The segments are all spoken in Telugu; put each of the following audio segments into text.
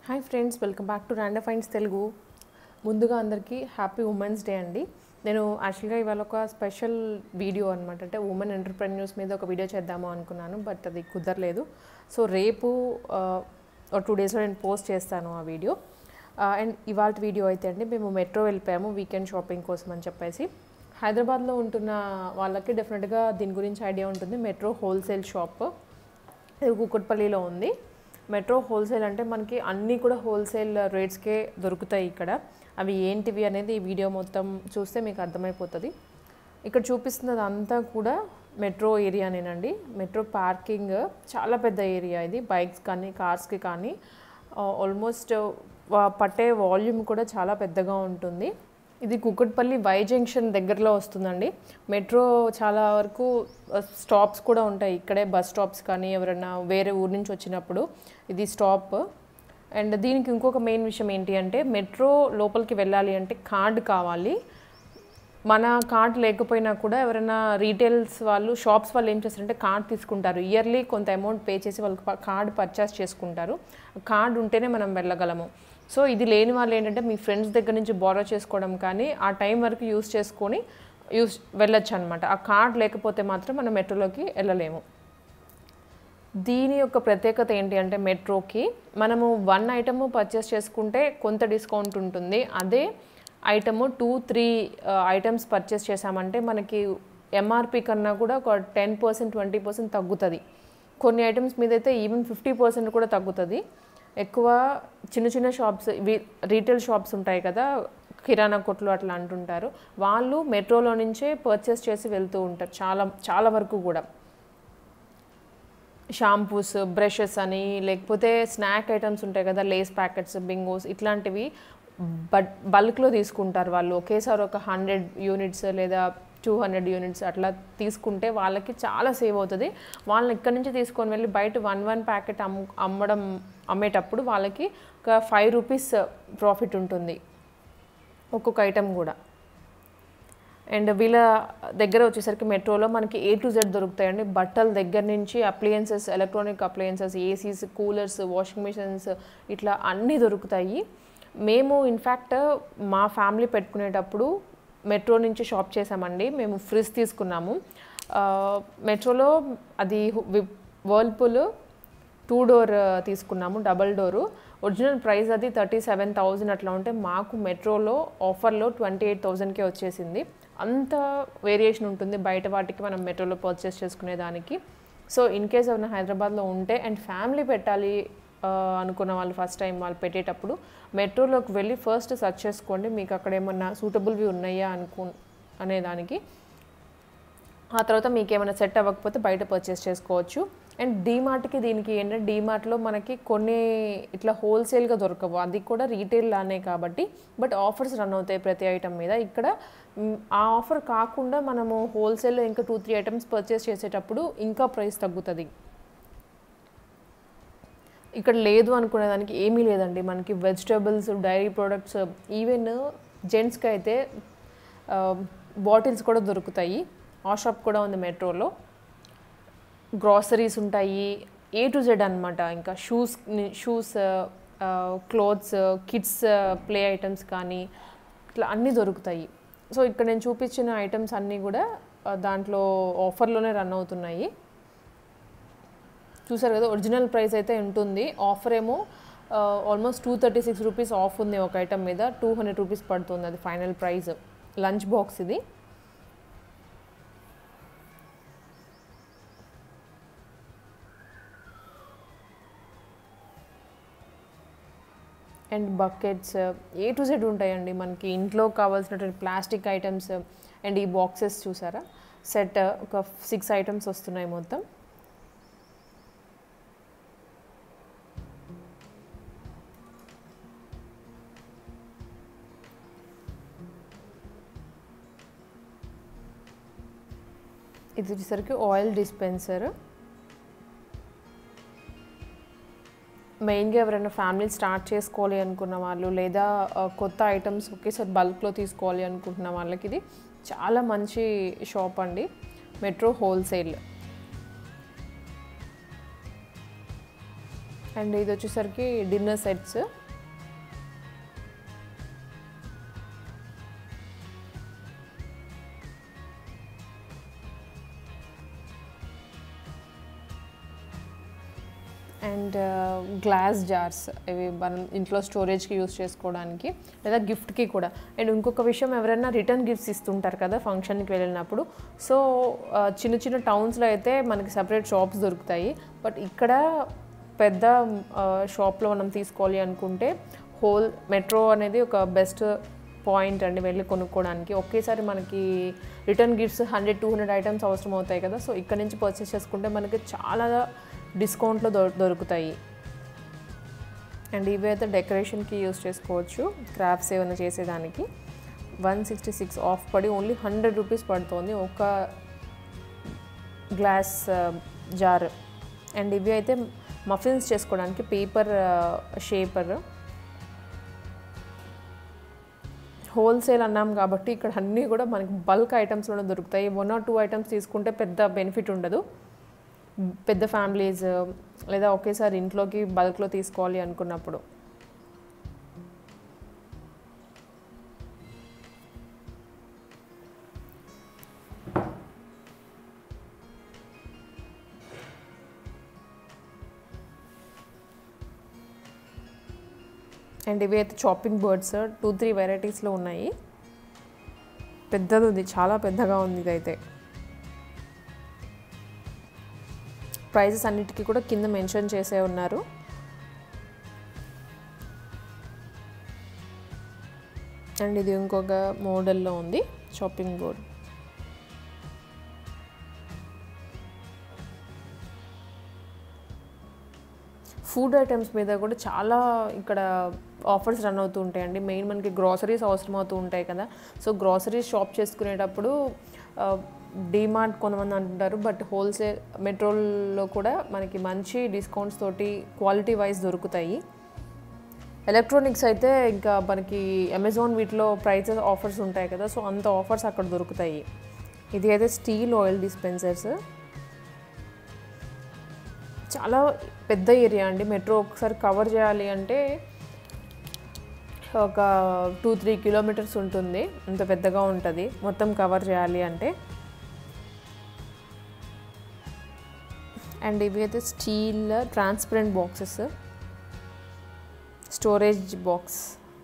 hi friends welcome back to random finds Telugu ముందుగా అందరికీ హ్యాపీ ఉమెన్స్ డే అండి నేను యాక్చువల్గా ఇవాళ ఒక స్పెషల్ వీడియో అనమాట అంటే ఉమెన్ ఎంటర్ప్రెన్యూర్స్ మీద ఒక వీడియో చేద్దాము అనుకున్నాను బట్ అది కుదరలేదు సో రేపు టూ డేస్లో నేను పోస్ట్ చేస్తాను ఆ వీడియో అండ్ ఇవాళ వీడియో అయితే అండి మేము మెట్రో వెళ్ళిపోయాము వీకెండ్ షాపింగ్ కోసం అని చెప్పేసి హైదరాబాద్లో ఉంటున్న వాళ్ళకి డెఫినెట్గా దీని గురించి ఐడియా ఉంటుంది మెట్రో హోల్సేల్ షాప్ ఇది కుక్కట్పల్లిలో ఉంది మెట్రో హోల్సేల్ అంటే మనకి అన్నీ కూడా హోల్సేల్ రేట్స్కే దొరుకుతాయి ఇక్కడ అవి ఏంటివి అనేది ఈ వీడియో మొత్తం చూస్తే మీకు అర్థమైపోతుంది ఇక్కడ చూపిస్తున్నది అంతా కూడా మెట్రో ఏరియానేనండి మెట్రో పార్కింగ్ చాలా పెద్ద ఏరియా ఇది బైక్స్ కానీ కార్స్కి కానీ ఆల్మోస్ట్ పట్టే వాల్యూమ్ కూడా చాలా పెద్దగా ఉంటుంది ఇది కుక్కట్పల్లి వై జంక్షన్ దగ్గరలో వస్తుందండి మెట్రో చాలా వరకు స్టాప్స్ కూడా ఉంటాయి ఇక్కడే బస్ స్టాప్స్ కానీ ఎవరైనా వేరే ఊరు నుంచి వచ్చినప్పుడు ఇది స్టాప్ అండ్ దీనికి ఇంకొక మెయిన్ విషయం ఏంటి అంటే మెట్రో లోపలికి వెళ్ళాలి అంటే కార్డు కావాలి మన కార్డ్ లేకపోయినా కూడా ఎవరైనా రీటైల్స్ వాళ్ళు షాప్స్ వాళ్ళు ఏం చేస్తారంటే కార్డ్ తీసుకుంటారు ఇయర్లీ కొంత అమౌంట్ పే చేసి వాళ్ళకి కార్డ్ పర్చేస్ చేసుకుంటారు కార్డ్ ఉంటేనే మనం వెళ్ళగలము సో ఇది లేని వాళ్ళు ఏంటంటే మీ ఫ్రెండ్స్ దగ్గర నుంచి బారో చేసుకోవడం కానీ ఆ టైం వరకు యూస్ చేసుకొని యూస్ వెళ్ళొచ్చు అనమాట ఆ కార్డ్ లేకపోతే మాత్రం మనం మెట్రోలోకి వెళ్ళలేము దీని యొక్క ప్రత్యేకత ఏంటి అంటే మెట్రోకి మనము వన్ ఐటమ్ పర్చేస్ చేసుకుంటే కొంత డిస్కౌంట్ ఉంటుంది అదే item two three items purchase చేసామంటే మనకి ఎంఆర్పి కన్నా కూడా ఒక టెన్ పర్సెంట్ ట్వంటీ పర్సెంట్ తగ్గుతుంది కొన్ని ఐటమ్స్ మీద అయితే ఈవెన్ ఫిఫ్టీ పర్సెంట్ కూడా తగ్గుతుంది ఎక్కువ చిన్న చిన్న షాప్స్ ఇవి రీటైల్ షాప్స్ ఉంటాయి కదా కిరాణా కొట్లు అట్లా అంటుంటారు వాళ్ళు మెట్రోలో నుంచే పర్చేస్ చేసి వెళ్తూ ఉంటారు చాలా చాలా వరకు కూడా షాంపూస్ బ్రషెస్ అని లేకపోతే స్నాక్ ఐటమ్స్ ఉంటాయి కదా లేస్ ప్యాకెట్స్ బింగోస్ ఇట్లాంటివి బట్ బల్క్లో తీసుకుంటారు వాళ్ళు ఒకేసారి ఒక హండ్రెడ్ యూనిట్స్ లేదా టూ హండ్రెడ్ యూనిట్స్ అట్లా తీసుకుంటే వాళ్ళకి చాలా సేవ్ అవుతుంది వాళ్ళని ఇక్కడి నుంచి తీసుకొని వెళ్ళి బయట వన్ వన్ ప్యాకెట్ అమ్ అమ్మడం అమ్మేటప్పుడు వాళ్ళకి ఒక ఫైవ్ రూపీస్ ప్రాఫిట్ ఉంటుంది ఒక్కొక్క ఐటెం కూడా అండ్ వీళ్ళ దగ్గర వచ్చేసరికి మెట్రోలో మనకి ఏ టు జెడ్ దొరుకుతాయండి బట్టల దగ్గర నుంచి appliances electronic appliances ACs coolers washing machines ఇట్లా అన్నీ దొరుకుతాయి మేము ఇన్ఫ్యాక్ట్ మా ఫ్యామిలీ పెట్టుకునేటప్పుడు మెట్రో నుంచి షాప్ చేసామండి మేము ఫ్రిజ్ తీసుకున్నాము మెట్రోలో అది వర్ల్పూల్ టూ డోర్ తీసుకున్నాము డబల్ డోరు ఒరిజినల్ ప్రైస్ అది థర్టీ సెవెన్ థౌజండ్ అట్లా ఉంటే మాకు మెట్రోలో ఆఫర్లో ట్వంటీ ఎయిట్ థౌజండ్కే వచ్చేసింది అంత వేరియేషన్ ఉంటుంది బయట వాటికి మనం మెట్రోలో పర్చేస్ చేసుకునే దానికి సో ఇన్ కేస్ ఏమైనా హైదరాబాద్లో ఉంటే అండ్ ఫ్యామిలీ పెట్టాలి అనుకున్న వాళ్ళు ఫస్ట్ టైం వాళ్ళు పెట్టేటప్పుడు మెట్రోలోకి వెళ్ళి ఫస్ట్ సెర్చ్ చేసుకోండి మీకు అక్కడ ఏమన్నా సూటబుల్వి ఉన్నాయా అనుకు అనేదానికి ఆ తర్వాత మీకు ఏమైనా సెట్ అవ్వకపోతే బయట పర్చేస్ చేసుకోవచ్చు అండ్ డీమార్ట్కి దీనికి ఏంటంటే డీమార్ట్లో మనకి కొన్ని ఇట్లా హోల్సేల్గా దొరకవు అది కూడా రీటైల్ లానే కాబట్టి బట్ ఆఫర్స్ రన్ అవుతాయి ప్రతి ఐటమ్ మీద ఇక్కడ ఆ ఆఫర్ కాకుండా మనము హోల్సేల్లో ఇంకా టూ త్రీ ఐటమ్స్ పర్చేస్ చేసేటప్పుడు ఇంకా ప్రైస్ తగ్గుతుంది ఇక్కడ లేదు అనుకునే దానికి ఏమీ లేదండి మనకి వెజిటేబుల్స్ డైరీ ప్రోడక్ట్స్ ఈవెన్ జెంట్స్కి అయితే బాటిల్స్ కూడా దొరుకుతాయి ఆ షాప్ కూడా ఉంది మెట్రోలో గ్రాసరీస్ ఉంటాయి ఏ టు జెడ్ అనమాట ఇంకా shoes shoes clothes kids play items కానీ ఇట్లా అన్నీ దొరుకుతాయి సో ఇక్కడ నేను చూపించిన ఐటమ్స్ అన్నీ కూడా దాంట్లో ఆఫర్లోనే రన్ అవుతున్నాయి చూసారు కదా ఒరిజినల్ ప్రైస్ అయితే ఉంటుంది ఆఫర్ ఏమో almost two thirty six rupees off ఉంది ఒక ఐటమ్ మీద టూ హండ్రెడ్ రూపీస్ పడుతుంది అది ఫైనల్ ప్రైస్ లంచ్ బాక్స్ ఇది and buckets A to Z ఉంటాయండి మనకి ఇంట్లో కావాల్సినటువంటి ప్లాస్టిక్ ఐటమ్స్ అండ్ ఈ బాక్సెస్ చూసారా సెట్ ఒక సిక్స్ ఐటమ్స్ వస్తున్నాయి మొత్తం ఇది వచ్చేసరికి ఆయిల్ డిస్పెన్సర్ మెయిన్గా ఎవరైనా ఫ్యామిలీ స్టార్ట్ చేసుకోవాలి అనుకున్న వాళ్ళు లేదా కొత్త ఐటమ్స్ ఒకేసారి బల్క్లో తీసుకోవాలి అనుకుంటున్న వాళ్ళకి ఇది చాలా మంచి షాప్ అండి మెట్రో హోల్సేల్ అండ్ ఇది వచ్చేసరికి dinner sets and glass jars ఇవి మనం ఇంట్లో స్టోరేజ్కి యూస్ చేసుకోవడానికి లేదా గిఫ్ట్కి కూడా అండ్ ఇంకొక విషయం ఎవరైనా రిటర్న్ గిఫ్ట్స్ ఇస్తుంటారు కదా ఫంక్షన్కి వెళ్ళినప్పుడు సో ఆ, చిన్న చిన్న టౌన్స్లో అయితే మనకి సపరేట్ షాప్స్ దొరుకుతాయి బట్ ఇక్కడ పెద్ద షాప్లో మనం తీసుకోవాలి అనుకుంటే హోల్ మెట్రో అనేది ఒక బెస్ట్ పాయింట్ అండి వెళ్ళి కొనుక్కోవడానికి ఒకేసారి మనకి return gifts hundred two hundred items అవసరం అవుతాయి కదా సో ఇక్కడ నుంచి పర్చేస్ చేసుకుంటే మనకి చాలా డిస్కౌంట్లో దొ దొరుకుతాయి అండ్ ఇవి అయితే డెకరేషన్కి యూస్ చేసుకోవచ్చు క్రాఫ్ట్స్ ఏమైనా చేసేదానికి వన్ సిక్స్టీ సిక్స్ ఆఫ్ పడి ఓన్లీ హండ్రెడ్ రూపీస్ పడుతుంది ఒక గ్లాస్ జార్ అండ్ ఇవి అయితే మఫిన్స్ చేసుకోవడానికి పేపర్ షేపర్ హోల్సేల్ అన్నాం కాబట్టి ఇక్కడ అన్నీ కూడా మనకి బల్క్ ఐటమ్స్లోనే దొరుకుతాయి వన్ ఆర్ టూ ఐటమ్స్ తీసుకుంటే పెద్ద బెనిఫిట్ ఉండదు పెద్ద ఫ్యామిలీస్ లేదా ఒకేసారి ఇంట్లోకి బల్క్లో తీసుకోవాలి అనుకున్నప్పుడు అండ్ ఇవి అయితే చాపింగ్ బర్డ్స్ టూ త్రీ వెరైటీస్లో ఉన్నాయి పెద్దది ఉంది చాలా పెద్దగా ఉంది ఇదైతే ప్రైజెస్ అన్నిటికీ కూడా కింద మెన్షన్ చేసే ఉన్నారు అండ్ ఇది ఇంకొక మోడల్లో ఉంది షాపింగ్ బోర్డ్ ఫుడ్ ఐటమ్స్ మీద కూడా చాలా ఇక్కడ ఆఫర్స్ రన్ అవుతూ ఉంటాయండి మెయిన్ మనకి గ్రాసరీస్ అవసరం అవుతూ ఉంటాయి కదా సో గ్రాసరీస్ షాప్ చేసుకునేటప్పుడు డీమార్ట్ కొంతమంది అంటుంటారు బట్ హోల్సేల్ మెట్రోల్లో కూడా మనకి మంచి డిస్కౌంట్స్ తోటి క్వాలిటీ వైజ్ దొరుకుతాయి ఎలక్ట్రానిక్స్ అయితే ఇంకా మనకి అమెజాన్ వీటిలో ప్రైజెస్ ఆఫర్స్ ఉంటాయి కదా సో అంత ఆఫర్స్ అక్కడ దొరుకుతాయి ఇది అయితే స్టీల్ ఆయిల్ డిస్పెన్సర్స్ చాలా పెద్ద ఏరియా అండి మెట్రో ఒకసారి కవర్ చేయాలి అంటే ఒక టూ త్రీ కిలోమీటర్స్ ఉంటుంది అంత పెద్దగా ఉంటుంది మొత్తం కవర్ చేయాలి అంటే అండ్ ఇవి అయితే steel transparent boxes storage box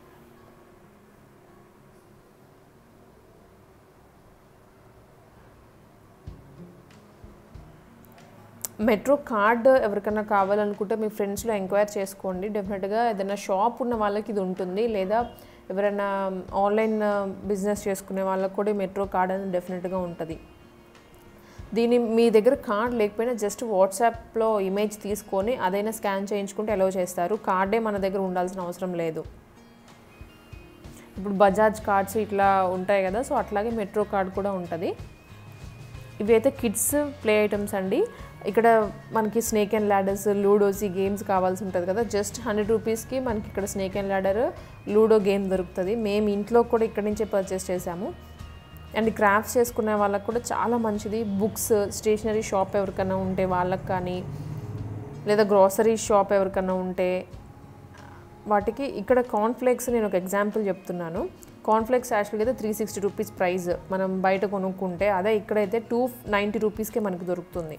Metro card ఎవరికైనా కావాలనుకుంటే మీ ఫ్రెండ్స్లో ఎంక్వైర్ చేసుకోండి డెఫినెట్గా ఏదైనా షాప్ ఉన్న వాళ్ళకి ఇది ఉంటుంది లేదా ఎవరైనా ఆన్లైన్ బిజినెస్ చేసుకునే వాళ్ళకి కూడా ఈ మెట్రో కార్డ్ అనేది డెఫినెట్గా ఉంటుంది దీని మీ దగ్గర కార్డ్ లేకపోయినా జస్ట్ వాట్సాప్లో ఇమేజ్ తీసుకొని అదైనా స్కాన్ చేయించుకుంటే అలౌ చేస్తారు కార్డే మన దగ్గర ఉండాల్సిన అవసరం లేదు ఇప్పుడు బజాజ్ కార్డ్స్ ఇట్లా ఉంటాయి కదా సో అట్లాగే మెట్రో కార్డ్ కూడా ఉంటుంది ఇవి అయితే కిడ్స్ ప్లే ఐటమ్స్ అండి ఇక్కడ మనకి స్నేక్ అండ్ ల్యాడర్స్ లూడోస్ ఈ గేమ్స్ కావాల్సి ఉంటుంది కదా జస్ట్ హండ్రెడ్ రూపీస్కి మనకి ఇక్కడ snake and ladder ludo game దొరుకుతుంది మేము ఇంట్లో కూడా ఇక్కడ నుంచే పర్చేస్ చేసాము అండ్ క్రాఫ్ట్స్ చేసుకునే వాళ్ళకి కూడా చాలా మంచిది బుక్స్ స్టేషనరీ షాప్ ఎవరికైనా ఉంటే వాళ్ళకి కానీ లేదా గ్రాసరీ షాప్ ఎవరికైనా ఉంటే వాటికి ఇక్కడ కార్న్ఫ్లేక్స్ నేను ఒక ఎగ్జాంపుల్ చెప్తున్నాను కార్న్ఫ్లేక్స్ యాక్చువల్గా అయితే త్రీ సిక్స్టీ రూపీస్ ప్రైస్ మనం బయట కొనుక్కుంటే అదే ఇక్కడైతే టూ నైంటీ రూపీస్కే మనకు దొరుకుతుంది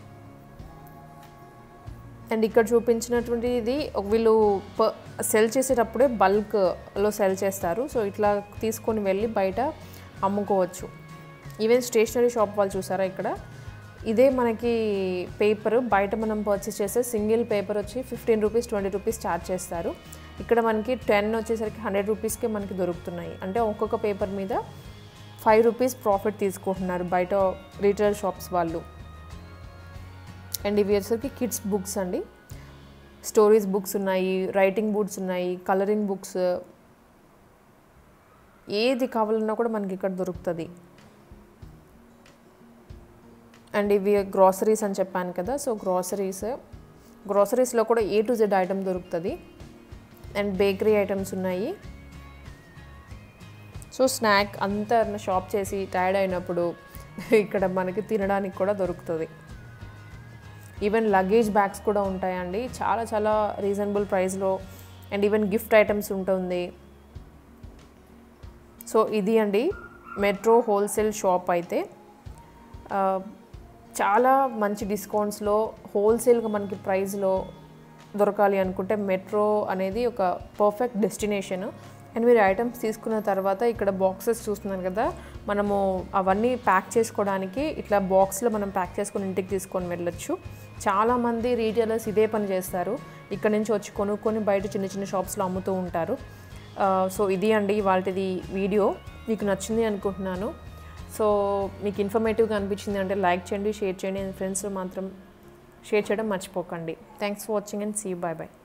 అండ్ ఇక్కడ చూపించినటువంటి ఇది ఒక వీళ్ళు సెల్ చేసేటప్పుడే బల్క్లో సెల్ చేస్తారు సో ఇట్లా తీసుకొని వెళ్ళి బయట అమ్ముకోవచ్చు ఈవెన్ స్టేషనరీ షాప్ వాళ్ళు చూసారా ఇక్కడ ఇదే మనకి పేపర్ బయట మనం పర్చేస్ చేస్తే సింగిల్ పేపర్ వచ్చి fifteen rupees twenty rupees charge చేస్తారు ఇక్కడ మనకి టెన్ వచ్చేసరికి హండ్రెడ్ రూపీస్కే మనకి దొరుకుతున్నాయి అంటే ఒక్కొక్క పేపర్ మీద ఫైవ్ రూపీస్ ప్రాఫిట్ తీసుకుంటున్నారు బయట రీటైల్ షాప్స్ వాళ్ళు అండ్ ఇవి వచ్చేసరికి కిడ్స్ బుక్స్ అండి స్టోరీస్ బుక్స్ ఉన్నాయి రైటింగ్ బుక్స్ ఉన్నాయి కలరింగ్ బుక్స్ ఏది కావాలన్నా కూడా మనకి ఇక్కడ దొరుకుతుంది అండ్ ఇవి గ్రాసరీస్ అని చెప్పాను కదా సో గ్రాసరీస్ గ్రాసరీస్లో కూడా ఏ టు జెడ్ ఐటమ్ దొరుకుతుంది అండ్ బేకరీ ఐటమ్స్ ఉన్నాయి సో స్నాక్ అంతా షాప్ చేసి టైర్డ్ అయినప్పుడు ఇక్కడ మనకి తినడానికి కూడా దొరుకుతుంది ఈవెన్ లగేజ్ బ్యాగ్స్ కూడా ఉంటాయండి చాలా చాలా రీజనబుల్ ప్రైస్లో అండ్ ఈవెన్ గిఫ్ట్ ఐటమ్స్ ఉంటుంది సో ఇది అండి మెట్రో హోల్సేల్ షాప్ అయితే ఆ, చాలా మంచి డిస్కౌంట్స్లో హోల్సేల్గా మనకి ప్రైస్లో దొరకాలి అనుకుంటే మెట్రో అనేది ఒక పర్ఫెక్ట్ డెస్టినేషన్ అండ్ మీరు ఐటమ్స్ తీసుకున్న తర్వాత ఇక్కడ బాక్సెస్ చూస్తున్నారు కదా మనము అవన్నీ ప్యాక్ చేసుకోవడానికి ఇట్లా బాక్స్లో మనం ప్యాక్ చేసుకొని ఇంటికి తీసుకొని వెళ్ళొచ్చు చాలామంది రీటైలర్స్ ఇదే పని చేస్తారు ఇక్కడ నుంచి వచ్చి కొనుక్కొని బయట చిన్న చిన్న షాప్స్లో అమ్ముతూ ఉంటారు ఆ, సో ఇది అండి వాటిది వీడియో మీకు నచ్చింది అనుకుంటున్నాను సో మీకు ఇన్ఫర్మేటివ్గా అనిపించింది అంటే లైక్ చేయండి షేర్ చేయండి అండ్ ఫ్రెండ్స్ మాత్రం షేర్ చేయడం మర్చిపోకండి thanks for watching and see bye bye